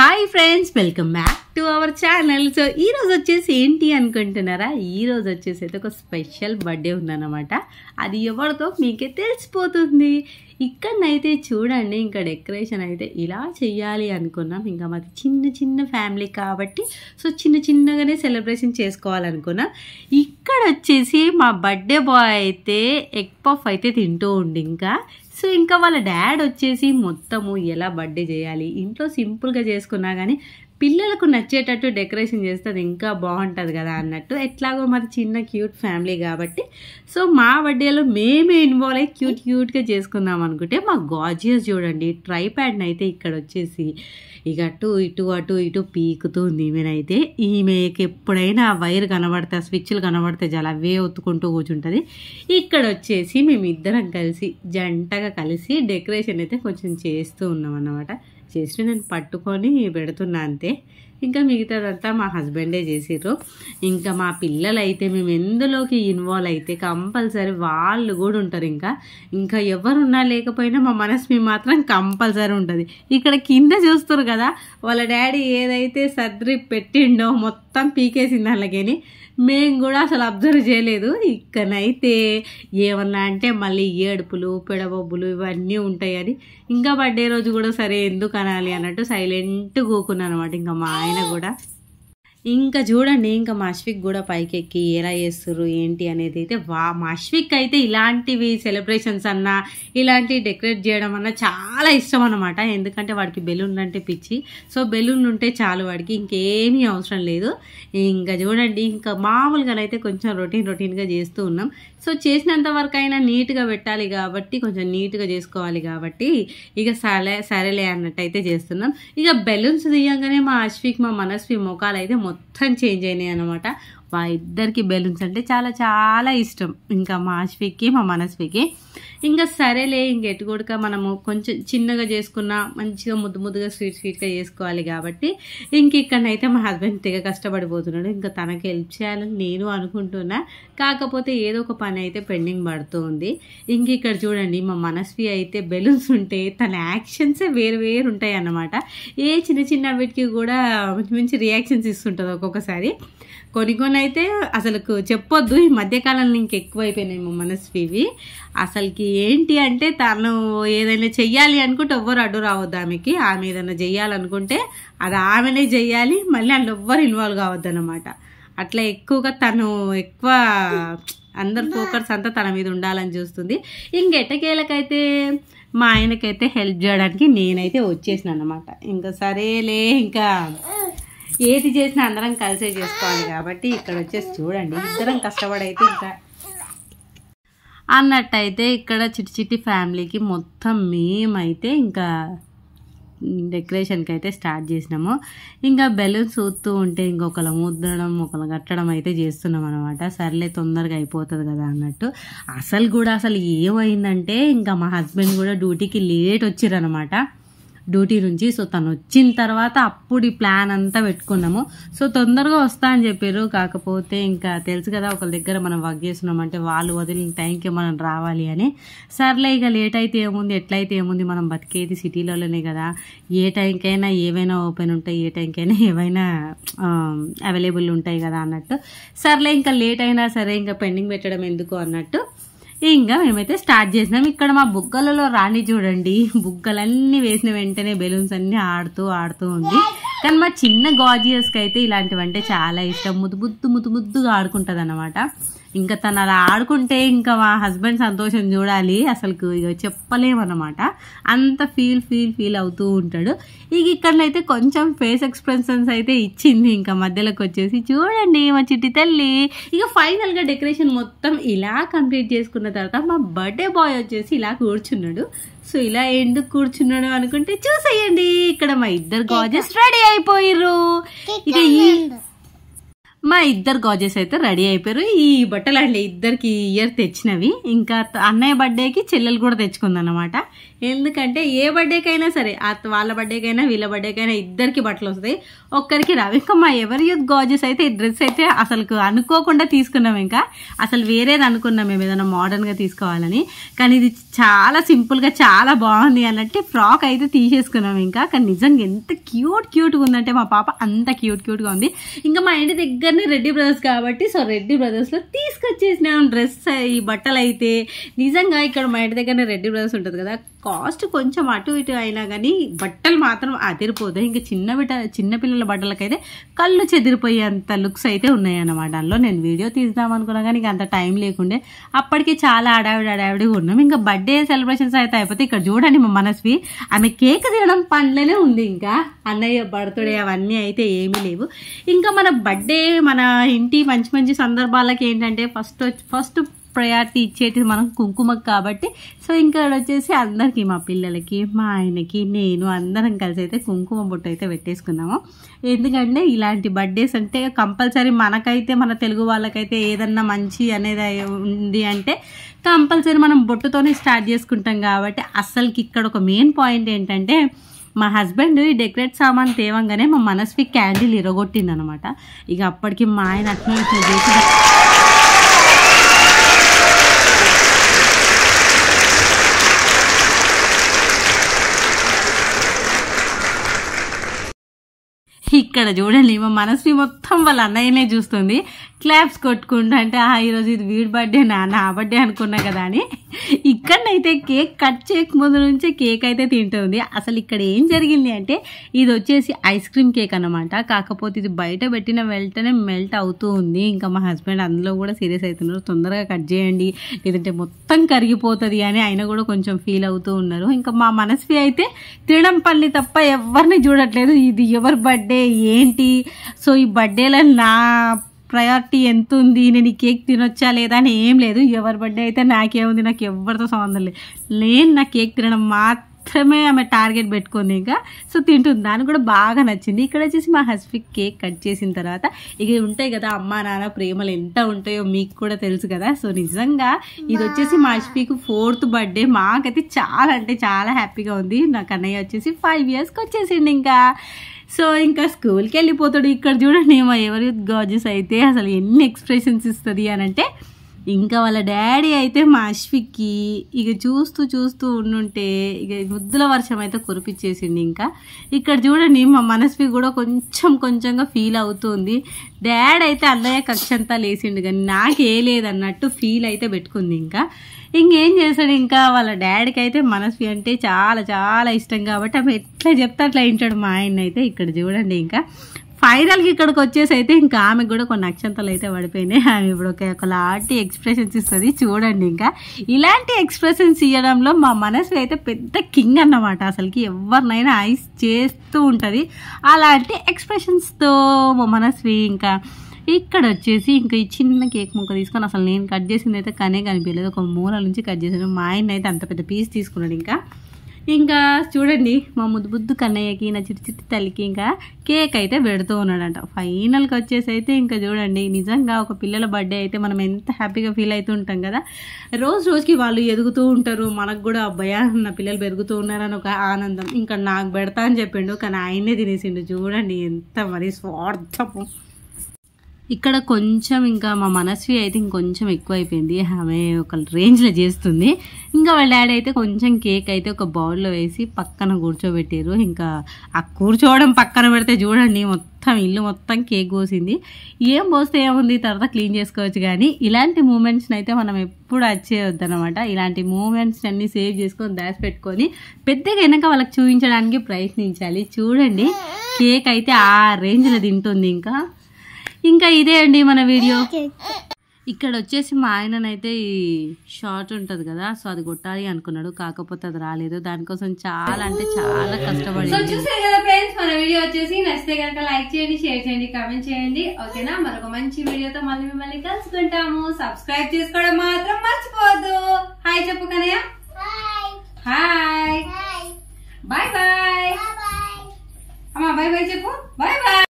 hi friends welcome back to our channel so ఈ రోజు వచ్చేసి ఏంటి అనుకుంటున్నారా ఈ రోజు వచ్చేసి అయితే ఒక స్పెషల్ బర్త్డే ఉందన్నమాట అది ఎవరితో మీకే తెలిసిపోతుంది ఇక్కడనైతే చూడండి ఇంకా డెకరేషన్ అయితే ఇలా చెయ్యాలి అనుకున్నాం ఇంకా మాది చిన్న చిన్న ఫ్యామిలీ కాబట్టి సో చిన్న చిన్నగానే సెలబ్రేషన్ చేసుకోవాలనుకున్నాం ఇక్కడ వచ్చేసి మా బర్త్డే బాయ్ అయితే ఎగ్ పఫ్ అయితే తింటూ ఉండి ఇంకా సో ఇంకా వాళ్ళ డాడ్ వచ్చేసి మొత్తము ఎలా బర్త్డే చేయాలి ఇంట్లో సింపుల్గా చేసుకున్నా కానీ పిల్లలకు నచ్చేటట్టు డెకరేషన్ చేస్తే అది ఇంకా బాగుంటుంది కదా అన్నట్టు ఎట్లాగో మాది చిన్న క్యూట్ ఫ్యామిలీ కాబట్టి సో మా బర్త్డేలో మేమే ఇన్వాల్వ్ అయ్యి క్యూట్ క్యూట్గా చేసుకుందాం అనుకుంటే మా గాజియస్ చూడండి ట్రైప్యాడ్ని అయితే ఇక్కడ వచ్చేసి ఇక అటు ఇటు అటు ఇటు పీకుతుంది ఈమెనైతే ఈమెకి ఎప్పుడైనా ఆ వైర్ కనబడితే ఆ స్విచ్లు కనబడితే చాలా అవే ఒత్తుకుంటూ కూర్చుంటుంది ఇక్కడ వచ్చేసి మేమిద్దరం కలిసి జంటగా కలిసి డెకరేషన్ అయితే కొంచెం చేస్తూ ఉన్నాం అన్నమాట చేసి నేను పట్టుకొని పెడుతున్నా అంతే ఇంకా మిగతాదంతా మా హస్బెండే చేసిర్రు ఇంకా మా పిల్లలు అయితే మేము ఎందులోకి ఇన్వాల్వ్ అయితే కంపల్సరీ వాళ్ళు కూడా ఉంటారు ఇంకా ఇంకా ఎవరున్నా లేకపోయినా మా మనస్వి మాత్రం కంపల్సరీ ఉంటుంది ఇక్కడ కింద చూస్తారు కదా వాళ్ళ డాడీ ఏదైతే సర్ది పెట్టిండో మొత్తం పీకేసింది అలాగని మేము కూడా అసలు అబ్జర్వ్ చేయలేదు ఇక్కడనైతే ఏమన్నా అంటే మళ్ళీ ఏడుపులు పెడబొబ్బులు ఇవన్నీ ఉంటాయని ఇంకా బర్త్డే రోజు కూడా సరే ఎందుకు అనాలి అన్నట్టు సైలెంట్ కూకున్నాను అనమాట ఇంకా మా ఆయన కూడా ఇంకా చూడండి ఇంకా మా అశ్విక్ కూడా పైకి ఎక్కి ఎలా చేస్తారు ఏంటి అనేది అయితే వా మా అశ్విక్ అయితే ఇలాంటివి సెలబ్రేషన్స్ అన్నా ఇలాంటి డెకరేట్ చేయడం అన్నా చాలా ఇష్టం అనమాట ఎందుకంటే వాడికి బెలూన్ అంటే పిచ్చి సో బెలూన్ ఉంటే చాలు వాడికి ఇంకేమీ అవసరం లేదు ఇంకా చూడండి ఇంకా మామూలుగానైతే కొంచెం రొటీన్ రొటీన్గా చేస్తూ ఉన్నాం సో చేసినంత వరకు అయినా నీట్గా పెట్టాలి కాబట్టి కొంచెం నీట్గా చేసుకోవాలి కాబట్టి ఇక సరే సరేలే అన్నట్టు అయితే చేస్తున్నాం ఇక బెలూన్స్ తీయంగానే మా అశ్విక్ మా మనస్వి ముఖాలు అయితే మొత్తం చేంజ్ అయినాయి అనమాట మా ఇద్దరికి బెలూన్స్ అంటే చాలా చాలా ఇష్టం ఇంకా మా అశ్విక్కి మా మనస్వికి ఇంకా సరేలే ఇంక ఎటు కూడా మనము కొంచెం చిన్నగా చేసుకున్నా మంచిగా ముద్దు ముద్దుగా స్వీట్ స్వీట్గా చేసుకోవాలి కాబట్టి ఇంక ఇక్కడనైతే మా హస్బెండ్ తెగ కష్టపడిపోతున్నాడు ఇంకా తనకి హెల్ప్ చేయాలని నేను అనుకుంటున్నా కాకపోతే ఏదో ఒక పని అయితే పెండింగ్ పడుతూ ఉంది ఇంక ఇక్కడ చూడండి మా మనస్వి అయితే బెలూన్స్ ఉంటే తన యాక్షన్సే వేరు వేరు ఉంటాయి అన్నమాట ఏ చిన్న చిన్న వీటికి కూడా మంచి మంచి రియాక్షన్స్ ఇస్తుంటుంది ఒక్కొక్కసారి కొన్ని కొన్ని అయితే అసలు చెప్పొద్దు ఈ మధ్యకాలంలో ఇంకెక్కువైపోయినాయి మా మనస్వివి అసలుకి ఏంటి అంటే తను ఏదైనా చెయ్యాలి అనుకుంటే ఎవ్వరు అడ్డు రావద్దు ఆమెకి ఆమె ఏదైనా చెయ్యాలనుకుంటే అది ఆమెనే చెయ్యాలి మళ్ళీ అందులో ఎవ్వరు ఇన్వాల్వ్ కావద్దు అనమాట అట్లా ఎక్కువగా తను ఎక్కువ అందరు ఫోకస్ అంతా తన మీద ఉండాలని చూస్తుంది ఇంకెట్టకేలకైతే మా ఆయనకైతే హెల్ప్ చేయడానికి నేనైతే వచ్చేసిన అనమాట ఇంకా సరేలే ఇంకా ఏది చేసినా అందరం కలిసే చేసుకోవాలి కాబట్టి ఇక్కడ వచ్చేసి చూడండి ఇద్దరం కష్టపడైతే ఇంకా అన్నట్టయితే ఇక్కడ చిట్టి చిట్టి ఫ్యామిలీకి మొత్తం మేమైతే ఇంకా డెకరేషన్కి అయితే స్టార్ట్ చేసినాము ఇంకా బెలూన్స్ ఊతూ ఉంటే ఇంకొకరు ముద్దడం ఒకరు కట్టడం అయితే చేస్తున్నాం అనమాట సర్లే తొందరగా అయిపోతుంది కదా అన్నట్టు అసలు కూడా అసలు ఏమైందంటే ఇంకా మా హస్బెండ్ కూడా డ్యూటీకి లేట్ వచ్చిరనమాట డ్యూటీ నుంచి సో తను వచ్చిన తర్వాత అప్పుడు ఈ ప్లాన్ అంతా పెట్టుకున్నాము సో తొందరగా వస్తా అని చెప్పారు కాకపోతే ఇంకా తెలుసు కదా ఒకరి దగ్గర మనం వర్క్ చేస్తున్నామంటే వాళ్ళు వదిలిన టైంకి మనం రావాలి అని సర్లే ఇక లేట్ అయితే ఏముంది ఎట్లయితే ఏముంది మనం బతికేది సిటీలోనే కదా ఏ టైంకైనా ఏవైనా ఓపెన్ ఉంటాయి ఏ టైంకైనా ఏవైనా అవైలబుల్ ఉంటాయి కదా అన్నట్టు సర్లే ఇంకా లేట్ అయినా సరే ఇంకా పెండింగ్ పెట్టడం ఎందుకు అన్నట్టు ఇంకా మేమైతే స్టార్ట్ చేసినాం ఇక్కడ మా బుగ్గలలో రాణి చూడండి బుగ్గలన్నీ వేసిన వెంటనే బెలూన్స్ అన్ని ఆడుతూ ఆడుతూ ఉంది కానీ మా చిన్న గాజియస్కి అయితే ఇలాంటివంటే చాలా ఇష్టం ముద్దు ముద్దు ముద్దు ముద్దుగా ఆడుకుంటుంది అనమాట ఇంకా తను అలా ఆడుకుంటే ఇంకా మా హస్బెండ్ సంతోషం చూడాలి అసలు ఇక చెప్పలేమన్నమాట అంత ఫీల్ ఫీల్ ఫీల్ అవుతూ ఉంటాడు ఇక ఇక్కడనైతే కొంచెం ఫేస్ ఎక్స్ప్రెషన్స్ అయితే ఇచ్చింది ఇంకా మధ్యలోకి వచ్చేసి చూడండి మా చిట్టి తల్లి ఇక ఫైనల్గా డెకరేషన్ మొత్తం ఇలా కంప్లీట్ చేసుకున్న తర్వాత మా బర్త్డే బాయ్ వచ్చేసి ఇలా కూర్చున్నాడు సో ఇలా ఎందుకు కూర్చున్నాడు అనుకుంటే చూసేయండి ఇక్కడ మా ఇద్దరు గాజెస్ రెడీ అయిపోయిర్రు ఇక ఈ మా ఇద్దరు గాజెస్ అయితే రెడీ అయిపోయారు ఈ బట్టలు అండి ఇద్దరికి ఇయర్ తెచ్చినవి ఇంకా త- అన్నయ్య బర్త్డేకి చెల్లెలు కూడా తెచ్చుకుందన్నమాట ఎందుకంటే ఏ బర్త్డేకైనా సరే ఆ వాళ్ళ బర్త్డేకైనా వీళ్ళ బర్త్డేకైనా ఇద్దరికి బట్టలు వస్తాయి ఒక్కరికి రావు ఇంకా మా ఎవరి యూత్ గాజెస్ అయితే ఈ డ్రెస్ అయితే అసలు అనుకోకుండా తీసుకున్నాం ఇంకా అసలు వేరేది అనుకున్నాం మేము ఏదైనా మోడర్న్ గా తీసుకోవాలని కానీ ఇది చాలా సింపుల్ గా చాలా బాగుంది అన్నట్టు ఫ్రాక్ అయితే తీసేసుకున్నాం ఇంకా కానీ నిజంగా ఎంత క్యూట్ క్యూట్ గా ఉందంటే మా పాప అంత క్యూట్ క్యూట్ గా ఉంది ఇంకా మా ఇంటి దగ్గరనే రెడ్డి బ్రదర్స్ కాబట్టి సో రెడ్డి బ్రదర్స్ లో తీసుకొచ్చేసినాం డ్రెస్ ఈ బట్టలు అయితే నిజంగా ఇక్కడ మా ఇంటి దగ్గరనే రెడ్డి బ్రదర్స్ ఉంటుంది కదా కాస్ట్ కొంచెం అటు ఇటు అయినా కానీ బట్టలు మాత్రం అదిరిపోతాయి ఇంకా చిన్న బిడ్డ చిన్న పిల్లల బట్టలకైతే కళ్ళు చెదిరిపోయేంత లుక్స్ అయితే ఉన్నాయి అన్నమాట అందులో నేను వీడియో తీద్దాం అనుకున్నా కానీ ఇంకా అంత టైం లేకుండే అప్పటికి చాలా అడావిడి అడావిడిగా ఉన్నాం ఇంకా బర్త్డే సెలబ్రేషన్స్ అయితే అయిపోతే ఇక్కడ చూడండి మా మనస్వి ఆమె కేక్ తినడం పనులనే ఉంది ఇంకా అన్నయ్య బర్త్డే అవన్నీ అయితే ఏమీ లేవు ఇంకా మన బర్త్డే మన ఇంటి మంచి మంచి సందర్భాలకి ఏంటంటే ఫస్ట్ ఫస్ట్ ప్రయారిటీ ఇచ్చేది మనం కుంకుమకు కాబట్టి సో ఇంకా ఇక్కడ వచ్చేసి అందరికీ మా పిల్లలకి మా ఆయనకి నేను అందరం కలిసి అయితే కుంకుమ బొట్టు అయితే పెట్టేసుకున్నాము ఎందుకంటే ఇలాంటి బర్త్డేస్ అంటే కంపల్సరీ మనకైతే మన తెలుగు వాళ్ళకైతే ఏదన్నా మంచి అనేది ఉంది అంటే కంపల్సరీ మనం బొట్టుతోనే స్టార్ట్ చేసుకుంటాం కాబట్టి అస్సలకి ఇక్కడ ఒక మెయిన్ పాయింట్ ఏంటంటే మా హస్బెండ్ ఈ డెకరేట్ సామాన్ తేవంగానే మా మనస్వి క్యాండిల్ ఇరగొట్టింది అనమాట ఇక అప్పటికి మా ఆయన అట్లా ఇట్లా చేసి ఇక్కడ చూడండి మా మనస్వి మొత్తం వాళ్ళ అన్నయ్యనే చూస్తుంది క్లాప్స్ కొట్టుకుంటా అంటే "ఆ, ఈరోజు ఇది వీడి బర్త్డే నా నా బర్త్డే అనుకున్నా కదా అని ఇక్కడనైతే కేక్ కట్ చేయక ముందు నుంచే కేక్ అయితే తింటుంది అసలు ఇక్కడ ఏం జరిగింది అంటే ఇది వచ్చేసి ఐస్ క్రీమ్ కేక్ అన్నమాట కాకపోతే ఇది బయట పెట్టిన వెంటనే మెల్ట్ అవుతూ ఉంది ఇంకా మా హస్బెండ్ అందులో కూడా సీరియస్ అవుతున్నారు తొందరగా కట్ చేయండి లేదంటే మొత్తం కరిగిపోతుంది అని ఆయన కూడా కొంచెం ఫీల్ అవుతూ ఉన్నారు ఇంకా మా మనస్వి అయితే తినడం పల్లి తప్ప ఎవరిని చూడట్లేదు ఇది ఎవరి బర్త్డే ఏంటి సో ఈ బర్త్డేలో నా ప్రయారిటీ ఎంత ఉంది నేను ఈ కేక్ తినొచ్చా లేదా అని ఏం లేదు ఎవరి బర్త్డే అయితే నాకేముంది నాకు ఎవరితో సంబంధం లేదు నేను నా కేక్ తినడం మాత్రమే ఆమె టార్గెట్ పెట్టుకుంది ఇంకా సో తింటుంది దానికి కూడా బాగా నచ్చింది ఇక్కడ వచ్చేసి మా హస్బెండ్ కేక్ కట్ చేసిన తర్వాత ఇక ఉంటాయి కదా అమ్మ నాన్న ప్రేమలు ఎంత ఉంటాయో మీకు కూడా తెలుసు కదా సో నిజంగా ఇది వచ్చేసి మా హస్బీకి ఫోర్త్ బర్త్డే మాకైతే చాలా అంటే చాలా హ్యాపీగా ఉంది నా కన్నయ్య వచ్చేసి ఫైవ్ ఇయర్స్కి వచ్చేసిండు ఇంకా సో ఇంకా స్కూల్కి వెళ్ళిపోతాడు ఇక్కడ చూడండి మా ఎవరి గాజెస్ అయితే అసలు ఎన్ని ఎక్స్ప్రెషన్స్ ఇస్తుంది అని అంటే ఇంకా వాళ్ళ డాడీ అయితే మా అశ్విక్కి ఇక చూస్తూ చూస్తూ ఉండుంటే ఇక ముద్దుల వర్షం అయితే కురిపించేసింది ఇంకా ఇక్కడ చూడండి మా మనస్వి కూడా కొంచెం కొంచెంగా ఫీల్ అవుతుంది డాడ్ అయితే అన్నయ్య కక్షంతా లేచిండు కానీ నాకే లేదన్నట్టు ఫీల్ అయితే పెట్టుకుంది ఇంకా ఇంకేం చేస్తాడు ఇంకా వాళ్ళ డాడీకి అయితే మనస్వి అంటే చాలా చాలా ఇష్టం కాబట్టి ఆమె ఎట్లా చెప్తే అట్లా వింటాడు మా ఆయన అయితే ఇక్కడ చూడండి ఇంకా ఫైనల్కి ఇక్కడికి వచ్చేసి అయితే ఇంకా ఆమెకు కూడా కొన్ని అక్షంతలు అయితే పడిపోయినాయి ఆమె ఇప్పుడు ఒక ఒకలాంటి ఎక్స్ప్రెషన్స్ ఇస్తుంది చూడండి ఇంకా ఇలాంటి ఎక్స్ప్రెషన్స్ ఇవ్వడంలో మా మనసు అయితే పెద్ద కింగ్ అన్నమాట అసలుకి ఎవరినైనా ఐస్ చేస్తూ ఉంటుంది అలాంటి ఎక్స్ప్రెషన్స్తో మా మనస్వి ఇంకా ఇక్కడ వచ్చేసి ఇంకా ఈ చిన్న కేక్ ముక్క తీసుకొని అసలు నేను కట్ చేసింది అయితే కనే కనిపించలేదు ఒక మూల నుంచి కట్ చేసాను మా ఆయన అయితే అంత పెద్ద పీస్ తీసుకున్నాడు ఇంకా ఇంకా చూడండి మా ముద్దు బుద్దు కన్నయ్యకి నా చిట్టి చిట్టి తల్లికి ఇంకా కేక్ అయితే పెడుతూ ఉన్నాడంట ఫైనల్కి వచ్చేసి అయితే ఇంకా చూడండి నిజంగా ఒక పిల్లల బర్త్డే అయితే మనం ఎంత హ్యాపీగా ఫీల్ అవుతూ ఉంటాం కదా రోజు రోజుకి వాళ్ళు ఎదుగుతూ ఉంటారు మనకు కూడా అబ్బాయా నా పిల్లలు పెరుగుతూ ఉన్నారని ఒక ఆనందం ఇంకా నాకు పెడతా అని చెప్పిండు కానీ ఆయన్నే తినేసిండు చూడండి ఎంత మరి స్వార్థము ఇక్కడ కొంచెం ఇంకా మా మనస్వి అయితే ఇంకొంచెం ఎక్కువ అయిపోయింది ఆమె ఒక రేంజ్లో చేస్తుంది ఇంకా వాళ్ళ డాడీ అయితే కొంచెం కేక్ అయితే ఒక బౌల్లో వేసి పక్కన కూర్చోబెట్టారు ఇంకా ఆ కూర్చోవడం పక్కన పెడితే చూడండి మొత్తం ఇల్లు మొత్తం కేక్ కోసింది ఏం పోస్తే ఏముంది తర్వాత క్లీన్ చేసుకోవచ్చు కానీ ఇలాంటి మూమెంట్స్ని అయితే మనం ఎప్పుడు వచ్చేయొద్దు అనమాట ఇలాంటి మూమెంట్స్ అన్ని సేవ్ చేసుకొని దాచి పెట్టుకొని పెద్దగా వెనక వాళ్ళకి చూపించడానికి ప్రయత్నించాలి చూడండి కేక్ అయితే ఆ రేంజ్లో తింటుంది ఇంకా ఇంకా ఇదే అండి మన వీడియో ఇక్కడ వచ్చేసి మా ఆయననైతే ఈ షార్ట్ ఉంటది కదా సో అది కొట్టాలి అనుకున్నాడు కాకపోతే అది రాలేదు దానికోసం చాలా అంటే చాలా కష్టపడి చూసారు కదా ఫ్రెండ్స్ మన వీడియో వచ్చేసి నచ్చితే కనుక లైక్ చేయండి షేర్ చేయండి కామెంట్ చేయండి ఓకేనా మరొక మంచి వీడియోతో మళ్ళీ మిమ్మల్ని కలుసుకుంటాము సబ్స్క్రైబ్ చేసుకోవడం మాత్రం మర్చిపోవద్దు హాయ్ చెప్పు కనయ్య హాయ్ బాయ్ బాయ్ అమ్మా బాయ్ బాయ్ చెప్పు బాయ్ బాయ్